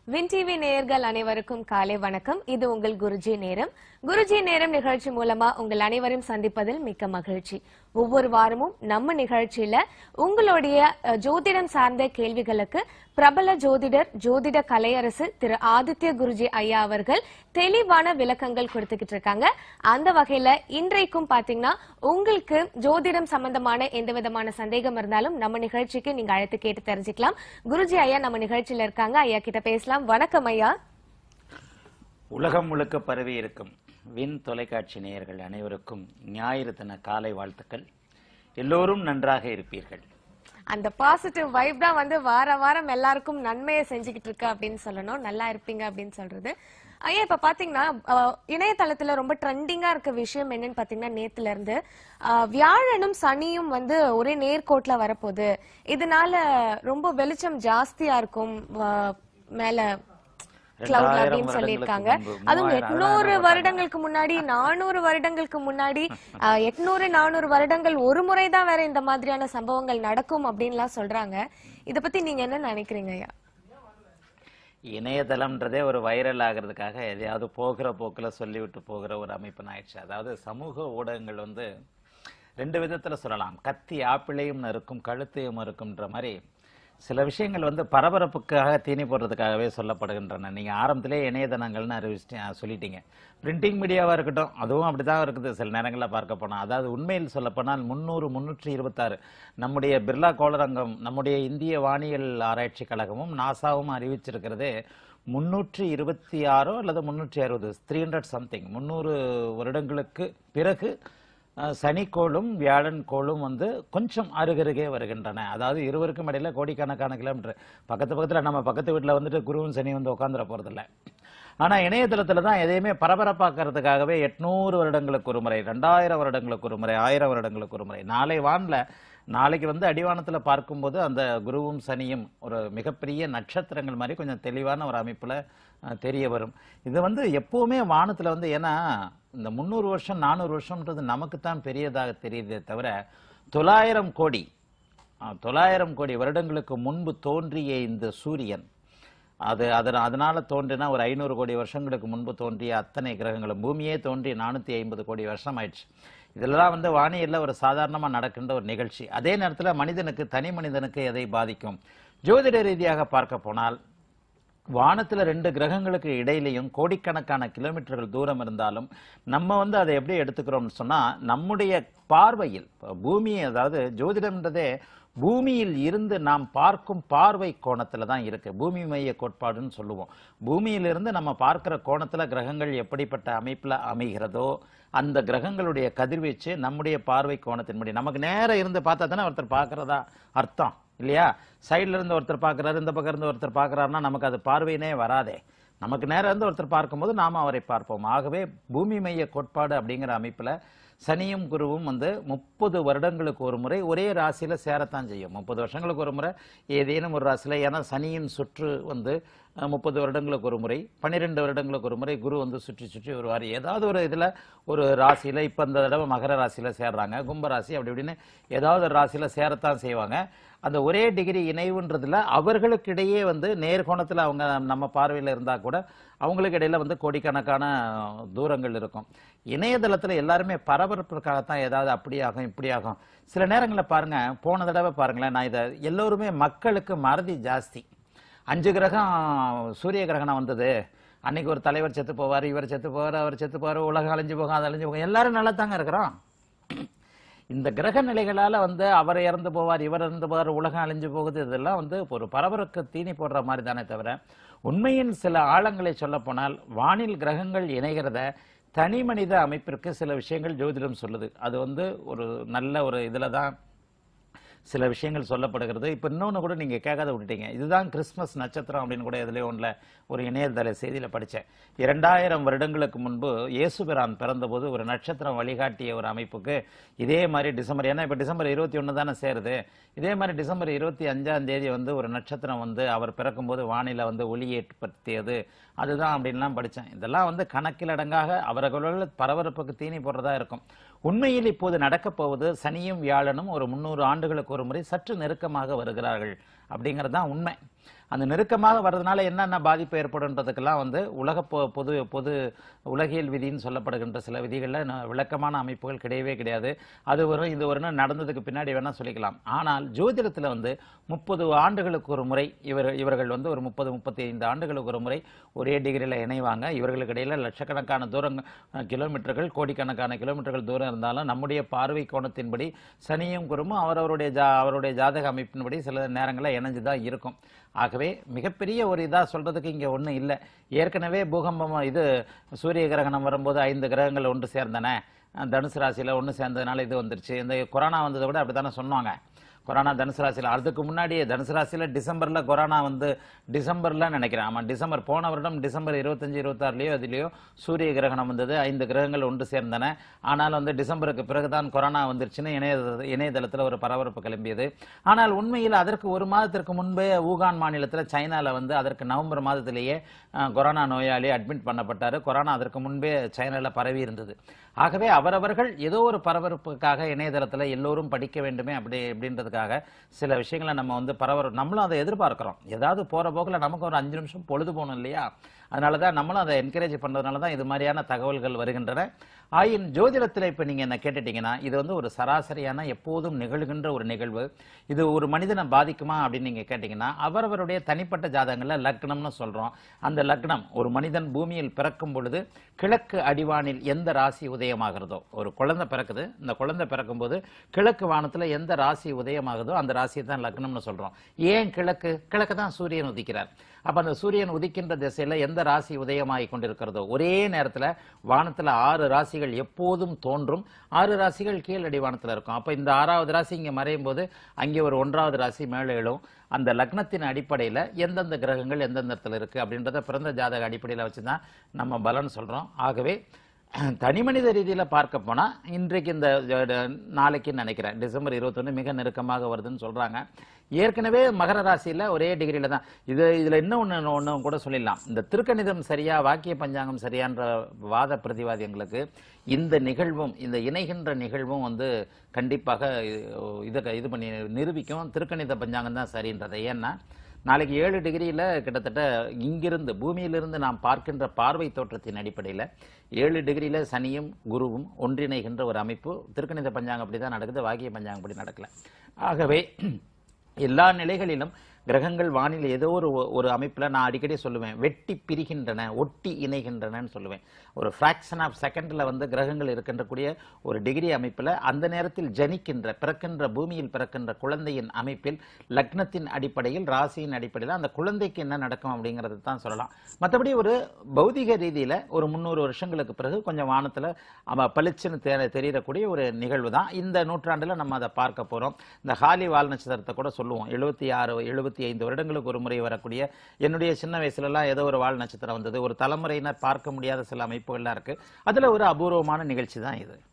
win TV நேயர்கள் அனைவருக்கும் காலை வணக்கம் இது உங்கள் குருஜி நேரம் குருஜி நேரம் நிகழ்ச்சி மூலமா உங்கள் அனைவரையும் சந்திப்பதில் மிக்க மகிழ்ச்சி ஒவ்வொரு வாரமும் நம்ம நிகழ்ச்சியில உங்களுடைய அஹ், ஜோதிடம் சார்ந்த கேள்விகளுக்கு பிரபல ஜோதிடர் ஜோதிட கலையரசு திரு ஆதித்ய குருஜி ஐயா அவர்கள் தெளிவான விளக்கங்கள் கொடுத்துக்கிட்டு இருக்காங்க அந்த வகையில இன்றைக்கும் பாத்தீங்கன்னா உங்களுக்கு ஜோதிடம் சம்பந்தமான எந்த விதமான சந்தேகம் இருந்தாலும் நம்ம நிகழ்ச்சிக்கு நீங்க அழைத்து கேட்டு தெரிஞ்சுக்கலாம் குருஜி ஐயா நம்ம நிகழ்ச்சியில இருக்காங்க ஐயா கிட்ட பேசலாம் வணக்கம் ஐயா உலகம் முழுக்க பரவி இருக்கும் வின் தொலைக்காட்சி நேயர்கள் அனைவருக்கும் ஞாயிறு தின காலை வாழ்த்துக்கள் எல்லோரும் நன்றாக இருப்பீர்கள் அந்த பாசிட்டிவ் வைப் தான் வந்து வார வாரம் எல்லாருக்கும் நன்மையை செஞ்சுக்கிட்டு இருக்கு அப்படின்னு சொல்லணும் நல்லா இருப்பீங்க அப்படின்னு சொல்றது ஐயா இப்ப பாத்தீங்கன்னா அஹ், இணையதளத்துல ரொம்ப ட்ரெண்டிங்கா இருக்க விஷயம் என்னன்னு பாத்தீங்கன்னா நேத்துல இருந்து அஹ், வியாழனும் சனியும் வந்து ஒரே நேர்கோட்ல வரப்போகுது இதனால ரொம்ப வெளிச்சம் ஜாஸ்தியா இருக்கும் அஹ், மேல கிளவுட்ல ரெண்டாயிரம் அப்படின்னு சொல்லியிருக்காங்க வருடங்களுக்கு முன்பு, அதுவும் மூவாயிரம், எட்நூறு அதான் வருடங்களுக்கு முன்னாடி நானூறு வருடங்களுக்கு முன்னாடி அஹ், எட்நூறு நானூறு வருடங்கள் ஒரு முறைதான் வேற இந்த மாதிரியான சம்பவங்கள் நடக்கும் அப்படின்லாம் சொல்றாங்க இத பத்தி நீங்க என்ன நினைக்கிறீங்க ஐயா இணையதளம்ன்றதே ஒரு வைரல் ஆகிறதுக்காக எதையாவது போகிற போக்கில் சொல்லிவிட்டு போகிற ஒரு அமைப்புன்னு ஆயிடுச்சு அதாவது சமூக ஊடகங்கள் வந்து ரெண்டு விதத்துல சொல்லலாம் கத்தி ஆப்பிளையும் நறுக்கும் கழுத்தையும் நறுக்கும்ன்ற மாதிரி சில விஷயங்கள் வந்து பரபரப்புக்காக தீனி போடுறதுக்காகவே சொல்லப்படுகின்றன நீங்க ஆரம்பத்திலே இணையதளங்கள்னு அறிவிச்சிட்டு சொல்லிட்டீங்க பிரிண்டிங் மீடியாவா இருக்கட்டும் அதுவும் அப்படிதான் இருக்குது சில நேரங்களில் பார்க்க போனா அதாவது உண்மையில் சொல்லப்போனால் முந்நூறு முன்னூற்றி இருபத்தாறு நம்முடைய பிர்லா கோளரங்கம் நம்முடைய இந்திய வானியல் ஆராய்ச்சி கழகமும் நாசாவும் அறிவிச்சிருக்கிறது முன்னூற்றி இருபத்தி ஆறோ அல்லது முன்னூற்றி அறுபது த்ரீ ஹண்ட்ரட் சம்திங் முந்நூறு வருடங்களுக்கு பிறகு அஹ், சனிக்கோளும் வியாழன் கோளும் வந்து கொஞ்சம் அருகருகே வருகின்றன அதாவது இருவருக்கும் இடையில கோடிக்கணக்கான கிலோமீட்டர் பக்கத்து பக்கத்துல நம்ம பக்கத்து வீட்டுல வந்துட்டு குருவும் சனி வந்து உட்காந்துட போறதில்ல ஆனா இணையதளத்துல தான் எதையுமே பரபரப்பாக்குறதுக்காகவே எட்நூறு வருடங்களுக்கு ஒரு முறை ரெண்டாயிரம் வருடங்களுக்கு ஒரு முறை ஆயிரம் வருடங்களுக்கு ஒரு முறை நாளை வான்ல நாளைக்கு வந்து அடிவானத்துல பார்க்கும்போது அந்த குருவும் சனியும் ஒரு மிகப்பெரிய நட்சத்திரங்கள் மாதிரி கொஞ்சம் தெளிவான ஒரு அமைப்புல அஹ், தெரிய வரும் இது வந்து எப்பவுமே வானத்துல வந்து ஏன்னா இந்த முந்நூறு வருஷம் நானூறு வருஷம்ன்றது நமக்கு தான் பெரியதாக தெரியுதே தவிர தொள்ளாயிரம் கோடி அஹ், தொள்ளாயிரம் கோடி வருடங்களுக்கு முன்பு தோன்றிய இந்த சூரியன் அது அதன அதனால தோன்றினா ஒரு ஐநூறு கோடி வருஷங்களுக்கு முன்பு தோன்றிய அத்தனை கிரகங்களும் பூமியே தோன்றி நானூத்தி ஐம்பது கோடி வருஷம் ஆயிடுச்சு இதெல்லாம் வந்து வானியல்ல ஒரு சாதாரணமா நடக்கின்ற ஒரு நிகழ்ச்சி அதே நேரத்துல மனிதனுக்கு தனி மனிதனுக்கு எதை பாதிக்கும் ஜோதிட ரீதியாக பார்க்க போனால் வானத்துல ரெண்டு கிரகங்களுக்கு இடையிலையும் கோடிக்கணக்கான கிலோமீட்டர்கள் தூரம் இருந்தாலும் நம்ம வந்து அதை எப்படி எடுத்துக்கிறோம்னு சொன்னா நம்முடைய பார்வையில் இப்ப பூமி அதாவது ஜோதிடம்ன்றதே பூமியில் இருந்து நாம் பார்க்கும் பார்வை கோணத்துல தான் இருக்கு பூமி மைய கோட்பாடுன்னு சொல்லுவோம் பூமியிலிருந்து நம்ம பார்க்கிற கோணத்துல கிரகங்கள் எப்படிப்பட்ட அமைப்புல அமைகிறதோ அந்த கிரகங்களுடைய கதிர்வீச்சு நம்முடைய பார்வை கோணத்தின்படி நமக்கு நேரம் இருந்து பார்த்தா தானே ஒருத்தர் பார்க்கறதா அர்த்தம் இல்லையா சைடுல இருந்து ஒருத்தர் பார்க்கறாரு இந்த பக்கம் இருந்து ஒருத்தர் பார்க்கறாருன்னா நமக்கு அது பார்வையினே வராதே நமக்கு நேரம் இருந்து ஒருத்தர் பார்க்கும்போது நாம அவரை பார்ப்போம் ஆகவே பூமி மைய கோட்பாடு அப்படிங்கிற அமைப்புல சனியும் குருவும் வந்து முப்பது வருடங்களுக்கு ஒரு முறை ஒரே ராசியில சேரத்தான் செய்யும் முப்பது வருஷங்களுக்கு ஒரு முறை ஏதேனும் ஒரு ராசியில ஏன்னா சனியின் சுற்று வந்து முப்பது வருடங்களுக்கு ஒரு முறை பன்னிரெண்டு வருடங்களுக்கு ஒரு முறை குரு வந்து சுற்றி சுற்றி வருவார் ஏதாவது ஒரு இதுல ஒரு ராசியில இப்ப இந்த தடவை மகர ராசியில சேர்றாங்க கும்ப ராசி அப்படி இப்படின்னு ஏதாவது ஒரு ராசியில சேரத்தான் செய்வாங்க அந்த ஒரே டிகிரி இணைவுன்றதுல அவர்களுக்கு இடையே வந்து நேர்கோணத்துல அவங்க நம்ம பார்வையில இருந்தா கூட அவங்களுக்கு இடையில வந்து கோடிக்கணக்கான தூரங்கள் இருக்கும் இணையதளத்துல எல்லாருமே பரபரப்புக்காகத்தான் ஏதாவது அப்படி ஆகும் இப்படி ஆகும் சில நேரங்களில் பாருங்க போன தடவை பாருங்களேன் நான் இதை எல்லோருமே மக்களுக்கு மறதி ஜாஸ்தி அஞ்சு கிரகம் சூரிய கிரகணம் வந்தது அன்னைக்கு ஒரு தலைவர் செத்து போவார் இவர் செத்து போவார் அவர் செத்து போவார் உலகம் அழிஞ்சு போகும் அது அழிஞ்சு போகும் எல்லாரும் நல்லா தாங்க இருக்கிறோம் இந்த கிரக நிலைகளால வந்து அவர் இறந்து போவார் இவர் இறந்து போவார் உலகம் அழிஞ்சு போகுது இதெல்லாம் வந்து ஒரு பரபரக்கு தீனி போடுற மாதிரி தானே தவிர உண்மையின் சில ஆழங்களை சொல்ல போனால் வானில் கிரகங்கள் இணைகிறத தனி மனித அமைப்பிற்கு சில விஷயங்கள் ஜோதிடம் சொல்லுது அது வந்து ஒரு நல்ல ஒரு இதுல தான் சில விஷயங்கள் சொல்லப்படுகிறது இப்போ இன்னொன்று கூட நீங்கள் கேட்காத விட்டுட்டீங்க இதுதான் கிறிஸ்மஸ் நட்சத்திரம் அப்படின்னு கூட இதுலேயே ஒன்றில் ஒரு இணையதள செய்தியில் படித்தேன் இரண்டாயிரம் வருடங்களுக்கு முன்பு இயேசுபிரான் பிறந்தபோது ஒரு நட்சத்திரம் வழிகாட்டிய ஒரு அமைப்புக்கு இதே மாதிரி டிசம்பர் ஏன்னா இப்போ டிசம்பர் இருபத்தி ஒன்று தானே சேருது இதே மாதிரி டிசம்பர் இருபத்தி அஞ்சாம் தேதி வந்து ஒரு நட்சத்திரம் வந்து அவர் பிறக்கும்போது வானிலை வந்து ஒளி ஏற்படுத்தியது அதுதான் அப்படின்லாம் படித்தேன் இதெல்லாம் வந்து கணக்கில் அடங்காக அவர்களோட பரபரப்புக்கு தீனி போடுறதா இருக்கும் உண்மையில் இப்போது நடக்கப் போவது சனியும் வியாழனும் ஒரு முன்னூறு ஆண்டுகளுக்கு ஒரு முறை சற்று நெருக்கமாக வருகிறார்கள் அப்படிங்கிறது தான் உண்மை அந்த நெருக்கமாக வர்றதுனால என்னென்ன பாதிப்பு ஏற்படுன்றதுக்கெல்லாம் வந்து உலக பொ- பொது பொது உலகியல் விதின்னு சொல்லப்படுகின்ற சில விதிகளில் ந- விளக்கமான அமைப்புகள் கிடையவே கிடையாது அது வரும் இது வரும்னு நடந்ததுக்கு பின்னாடி வேணா சொல்லிக்கலாம் ஆனால் ஜோதிடத்தில் வந்து முப்பது ஆண்டுகளுக்கு ஒரு முறை இவர் இவர்கள் வந்து ஒரு முப்பது முப்பத்தி ஐந்து ஆண்டுகளுக்கு ஒரு முறை ஒரே டிகிரியில் இணைவாங்க இவர்களுக்கு இடையில லட்சக்கணக்கான தூரம் அஹ், கிலோமீட்டர்கள் கோடிக்கணக்கான கிலோமீட்டர்கள் தூரம் இருந்தாலும் நம்முடைய பார்வை கோணத்தின்படி சனியும் குருமும் அவரவருடைய ஜா அவருடைய ஜாதக அமைப்பின்படி சில நேரங்களில் இணைஞ்சு தான் இருக்கும் ஆகவே மிகப்பெரிய ஒரு இதா சொல்றதுக்கு இங்க ஒண்ணும் இல்லை ஏற்கனவே பூகம்பம் இது சூரிய கிரகணம் வரும்போது ஐந்து கிரகங்கள் ஒன்று சேர்ந்தன அஹ் தனுசு ராசியில ஒன்று சேர்ந்ததுனால இது வந்துருச்சு இந்த கொரோனா வந்ததை கூட அப்படித்தானே சொன்னாங்க கொரோனா தனுசு ராசியில் அதுக்கு முன்னாடியே தனுசு ராசியில டிசம்பர்ல கொரோனா வந்து டிசம்பர்ல நினைக்கிறேன் ஆமா டிசம்பர் போன வருடம் டிசம்பர் இருபத்தஞ்சு இருபத்தாறுலயோ அதுலயோ சூரிய கிரகணம் வந்தது ஐந்து கிரகங்கள் ஒன்று சேர்ந்தன ஆனால் வந்து டிசம்பருக்கு பிறகுதான் கொரோனா வந்துருச்சுன்னு இணைய இணையதளத்துல ஒரு பரபரப்பு கிளம்பியது ஆனால் உண்மையில் அதற்கு ஒரு மாதத்திற்கு முன்பே ஊகான் மாநிலத்துல சைனால வந்து அதற்கு நவம்பர் மாதத்திலேயே அஹ், கொரோனா நோயாளி அட்மிட் பண்ணப்பட்டாரு கொரோனா அதற்கு முன்பே சைனால பரவி இருந்தது ஆகவே அவரவர்கள் ஏதோ ஒரு பரபரப்புக்காக இணையதளத்துல எல்லோரும் படிக்க வேண்டுமே அப்படி அப்படின்றதுக்காக சில விஷயங்களை நம்ம வந்து பரபர நம்மளும் அதை எதிர்பார்க்கிறோம் ஏதாவது போற போக்குல நமக்கு ஒரு அஞ்சு நிமிஷம் பொழுது போகணும் இல்லையா அதனால தான் நம்மளும் அதை என்கரேஜ் பண்றதுனால தான் இது மாதிரியான தகவல்கள் வருகின்றன ஆயின் ஜோதிடத்தில் இப்போ நீங்க என்ன கேட்டுட்டீங்கன்னா இது வந்து ஒரு சராசரியான எப்போதும் நிகழ்கின்ற ஒரு நிகழ்வு இது ஒரு மனிதனை பாதிக்குமா அப்படின்னு நீங்க கேட்டீங்கன்னா அவரவருடைய தனிப்பட்ட ஜாதகங்கள்ல லக்னம்னு சொல்றோம் அந்த லக்னம் ஒரு மனிதன் பூமியில் பிறக்கும் பொழுது கிழக்கு அடிவானில் எந்த ராசி உதயமாகிறதோ ஒரு குழந்தை பிறக்குது இந்த குழந்தை பிறக்கும்போது கிழக்கு வானத்துல எந்த ராசி உதயமாகுதோ அந்த ராசியை தான் லக்னம்னு சொல்றோம் ஏன் கிழக்கு கிழக்கு தான் சூரியன் உதிக்கிறார் அப்ப அந்த சூரியன் உதிக்கின்ற திசையில எந்த ராசி உதயமாகி கொண்டிருக்கிறதோ ஒரே நேரத்துல வானத்துல ஆறு ராசிகள் எப்போதும் தோன்றும் ஆறு ராசிகள் கீழடி வானத்துல இருக்கும் அப்ப இந்த ஆறாவது ராசி இங்க மறையும் போது அங்கே ஒரு ஒன்றாவது ராசி மேலே எழும் அந்த லக்னத்தின் அடிப்படையில எந்தெந்த கிரகங்கள் எந்தெந்த இடத்துல இருக்கு அப்படின்றத பிறந்த ஜாதக அடிப்படையில வச்சுதான் நம்ம பலன் சொல்றோம் ஆகவே தனிமனித ரீதியில பார்க்க போனா இன்றைக்கு இந்த ஜ- ட- நாளைக்குன்னு நினைக்கிறேன் டிசம்பர் இருபத்தொன்னு மிக நெருக்கமாக வருதுன்னு சொல்றாங்க ஏற்கனவே மகர ராசியில ஒரே டிகிரியில தான் இது இதுல இன்னும் ஒண்ணு ஒண்ணு கூட சொல்லிடலாம் இந்த திருக்கணிதம் சரியா வாக்கிய பஞ்சாங்கம் சரியான்ற வாத பிரதிவாதிகளுக்கு இந்த நிகழ்வும் இந்த இணைகின்ற நிகழ்வும் வந்து கண்டிப்பாக இதை இது பண்ணி நிரூபிக்கும் திருக்கணித பஞ்சாங்கம் தான் சரின்றதை ஏன்னா நாளைக்கு ஏழு டிகிரியில் கிட்டத்தட்ட இங்கிருந்து பூமியிலிருந்து நாம் பார்க்கின்ற பார்வை தோற்றத்தின் அடிப்படையில் ஏழு டிகிரியில் சனியும் குருவும் ஒன்றிணைகின்ற ஒரு அமைப்பு திருக்கணித பஞ்சாங்கம் அப்படி தான் நடக்குது வாக்கிய பஞ்சாங்கம் அப்படி நடக்கல ஆகவே எல்லா நிலைகளிலும் கிரகங்கள் வானில் ஏதோ ஒரு ஒரு அமைப்பில் நான் அடிக்கடி சொல்லுவேன் வெட்டி பிரிகின்றன ஒட்டி இணைகின்றனன்னு சொல்லுவேன் ஒரு ஃப்ராக்ஷன் ஆஃப் செகண்டில் வந்து கிரகங்கள் இருக்கின்ற கூடிய ஒரு டிகிரி அமைப்பில் அந்த நேரத்தில் ஜனிக்கின்ற பிறக்கின்ற பூமியில் பிறக்கின்ற குழந்தையின் அமைப்பில் லக்னத்தின் அடிப்படையில் ராசியின் அடிப்படையில் அந்த குழந்தைக்கு என்ன நடக்கும் அப்படிங்கிறது தான் சொல்லலாம் மற்றபடி ஒரு பௌதிக ரீதியில் ஒரு முந்நூறு வருஷங்களுக்கு பிறகு கொஞ்சம் வானத்தில் அவ பளிச்சுன்னு தெ தெரியக்கூடிய ஒரு நிகழ்வு தான் இந்த நூற்றாண்டில் நம்ம அதை பார்க்க போகிறோம் இந்த ஹாலி வால் நட்சத்திரத்தை கூட சொல்லுவோம் எழுபத்தி ஆறு எழுபத்தி ஐந்து வருடங்களுக்கு ஒரு முறை வரக்கூடிய என்னுடைய சின்ன வயசுலலாம் ஏதோ ஒரு வால் நட்சத்திரம் வந்தது ஒரு தலைமுறையினர் பார்க்க முடியாத சில அமைப்புகள்லாம் இருக்கு அதில் ஒரு அபூர்வமான நிகழ்ச்சி தான் இது